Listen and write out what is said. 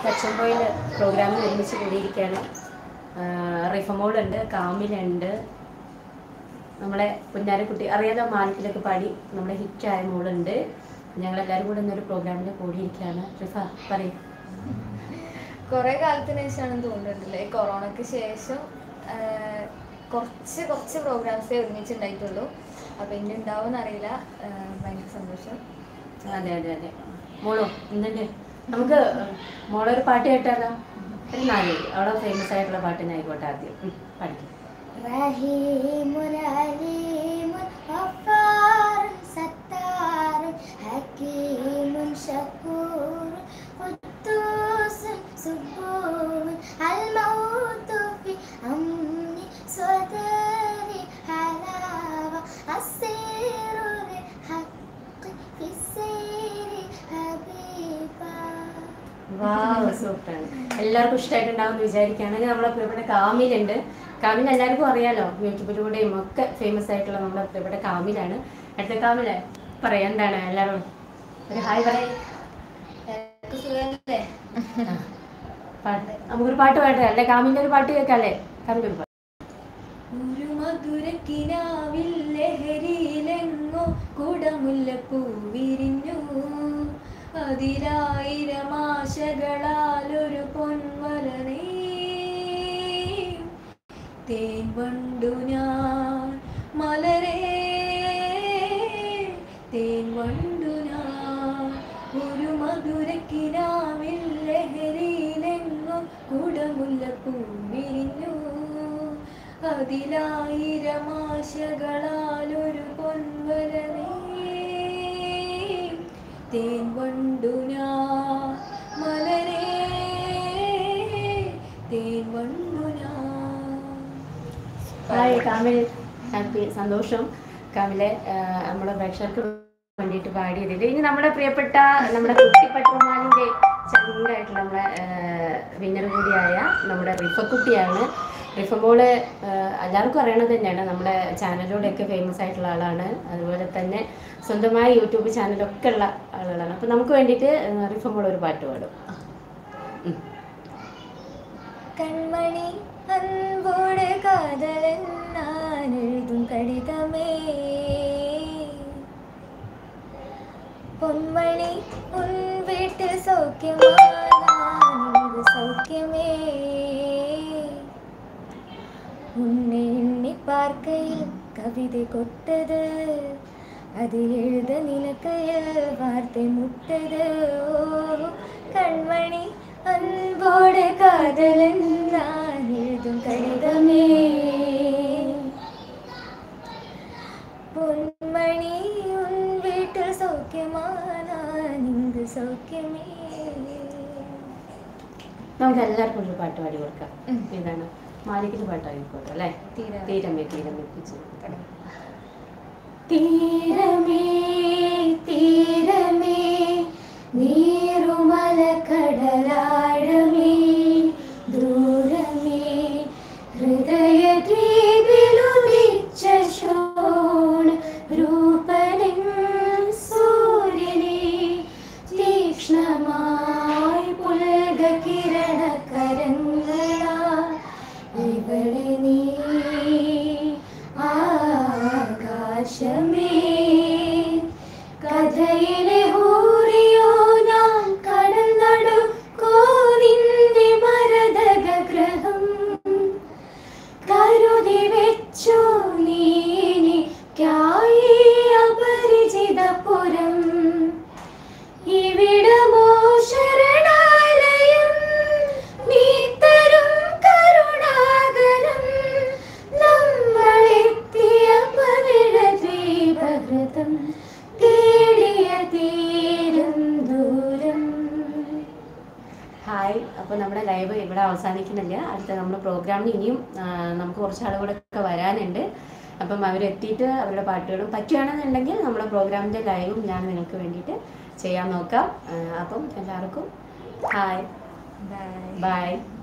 കച്ചമ്പോയിൽ പ്രോഗ്രാമിൽ ഒരുമിച്ച് കൂടിയിരിക്കുകയാണ് റിഫമോളുണ്ട് കാമിലുണ്ട് നമ്മളെ പുന്നാരക്കുട്ടി അറിയാലോ മാലിക്കിലൊക്കെ പാടി നമ്മുടെ ഹിറ്റായ മോളുണ്ട് ഞങ്ങളെല്ലാവരും കൂടെ ഇന്നൊരു പ്രോഗ്രാമിൽ കൂടിയിരിക്കുകയാണ് റിഫ പറയും കുറെ കാലത്തിന് ശേഷമാണെന്ന് തോന്നുന്നുണ്ടല്ലേ കൊറോണക്ക് ശേഷം ആ, കുറച്ച് കുറച്ച് പ്രോഗ്രാംസേ ഒരുമിച്ചുണ്ടായിട്ടുള്ളൂ അപ്പൊ ഇനി ഉണ്ടാവും അറിയില്ല ഭയങ്കര സന്തോഷം അതെ അതെ അതെ മോളോ എന്തുണ്ട് നമുക്ക് മോളൊരു പാട്ട് കേട്ടാലോ ഒരു നാല് അവളെ ഫേമസ് ആയിട്ടുള്ള പാട്ടിനായിക്കോട്ടെ ആദ്യം ഉം, പാടിക്കും رحيم عليم غفار ستار حكيم شكور قدوس صبور الموت في أمن صدري حلاوة السير للحق في السير حبيبا വാവ് സൂപ്പറാണ് എല്ലാവർക്കും ഇഷ്ടമായിട്ടുണ്ടാവും വിചാരിക്കുകയാണ് നമ്മളെ പ്രിയപ്പെട്ട കാമിലുണ്ട് കാമിൽ എല്ലാവർക്കും അറിയാലോ യൂട്യൂബിലൂടെയും ഒക്കെ ഫേമസ് ആയിട്ടുള്ള നമ്മളെ പ്രിയപ്പെട്ട കാമിലാണ് അടുത്ത കാമിലെ പറയാം എന്താണ് എല്ലാവരും ഒരു ഹായ് പറയാം എല്ലാവർക്കും സുഖമല്ലേ പാട്ട് നമുക്കൊരു പാട്ട് പാടേ അല്ലെ കാമിന്റെ ഒരു പാട്ട് കേൾക്കാല്ലേ കാമിന്റെ ഒരു പാട്ട് ഒരു മധുരക്കിനാവിൽ ലഹരിയിലെങ്ങോ കുടമുല്ലപ്പൂ വിരിഞ്ഞു അതിലായിരം ആശകളാൽ ഒരു പൊൻവലനേ തേൻ വണ്ടു ഞാൻ മലരേ തേൻ വണ്ടു ഞാൻ ഒരു മധുരക്കിനാവിൽ ലഹരിയിലെങ്ങോ കുടമുല്ലപ്പൂ വിരിഞ്ഞു അതിലായിരം ആശകളാൽ ഒരു പൊൻവലനേ തേൻ വണ്ടു ഞാൻ മലരേ തേൻ വണ്ടു ഞാൻ ഹായ് കാമിൽ ഹാപ്പി സന്തോഷം കാമിലെ നമ്മുടെ പ്രേക്ഷകർക്ക് വേണ്ടിയിട്ട് പാടിയതിൽ ഇനി നമ്മുടെ പ്രിയപ്പെട്ട നമ്മുടെ കുട്ടിപ്പട്ടുമാലിൻ്റെ ചങ്കായിട്ടുള്ള നമ്മുടെ വിന്നർ കൂടിയായ നമ്മുടെ റിഫക്കുട്ടിയാണ് റിഫമോള് എല്ലാവർക്കും അറിയണത് തന്നെയാണ് നമ്മുടെ ചാനലിലൂടെയൊക്കെ ഫേമസ് ആയിട്ടുള്ള ആളാണ് അതുപോലെ തന്നെ സ്വന്തമായ യൂട്യൂബ് ചാനലൊക്കെ ഉള്ള ആളുകളാണ് അപ്പം നമുക്ക് വേണ്ടിയിട്ട് റിഫമോൾ ഒരു പാട്ട് പാടും ഉം. കൺമണി അൻപോട് കാതലൻ ഞാൻ എഴുതും കടിതമേ പൊന്മണി ഉൻ വീട്ട് സൗഖ്യമാണ് സൗഖ്യമേ ഉன்னை எண்ணி பார்க்கையில் கவிதை கொட்டது அது எழுத நினைக்கையில் வார்த்தை முட்டது ஓ கண்மணி அன்போடு காதலன் நான் எழுதும் கடிதமே பொன்மணி உன் வீட்டில் சௌக்கியமா நான் இங்கு சௌக்கியமே നമുക്ക് എല്ലാവർക്കും ഒരു പാട്ട് പാടി കൊടുക്കാം ഉം. ഇതാണ് മാലിക്കിന്റെ പാട്ടായിക്കോട്ടെ അല്ലേ തീരമേ. തീരമേ തീരമേ പിടിച്ച് തീരമേ തീരമേ നീരുമല കടലാഴമേ ദൂരമേ ഹൃദയ ദ്വീപിലുദിച്ച ശോണ രൂപനിൻ സൂര്യനെ തീക്ഷ്ണമായി പുലക കിരണ കരങ്ങളാ ഇവളെ നീ ആകാശമേ കഥയിലെ ഹൂറിയോ ഞാൻ കടൽ നടുക്കോ നിന്റെ മരതക ഗ്രഹം കരുതി വെച്ചു നീനിക്കായി അപരിചിതപുരം ഇവിടമോ ശരണാലയം നീ തരും കരുണാകരം നമ്മളെത്തിയ പവിഴ ദ്വീപഹൃതം തേടിയ തീരം ദൂരം ഹായ് അപ്പോൾ നമ്മുടെ ലൈവ് ഇവിടെ അവസാനിക്കുന്നില്ല അടുത്ത നമ്മുടെ പ്രോഗ്രാമിന് ഇനിയും ആ, നമുക്ക് കുറച്ച് ആളുകൂടെ വരാനുണ്ട് അപ്പം അവരെത്തിയിട്ട് അവരുടെ പാട്ടുകളും പറ്റുകയാണെന്നുണ്ടെങ്കിൽ നമ്മുടെ പ്രോഗ്രാമിൻ്റെ ലൈവും ഞാൻ നിങ്ങൾക്ക് വേണ്ടിയിട്ട് ചെയ്യാൻ നോക്കാം ആ, അപ്പം എല്ലാവർക്കും ഹായ് ബൈ ബൈ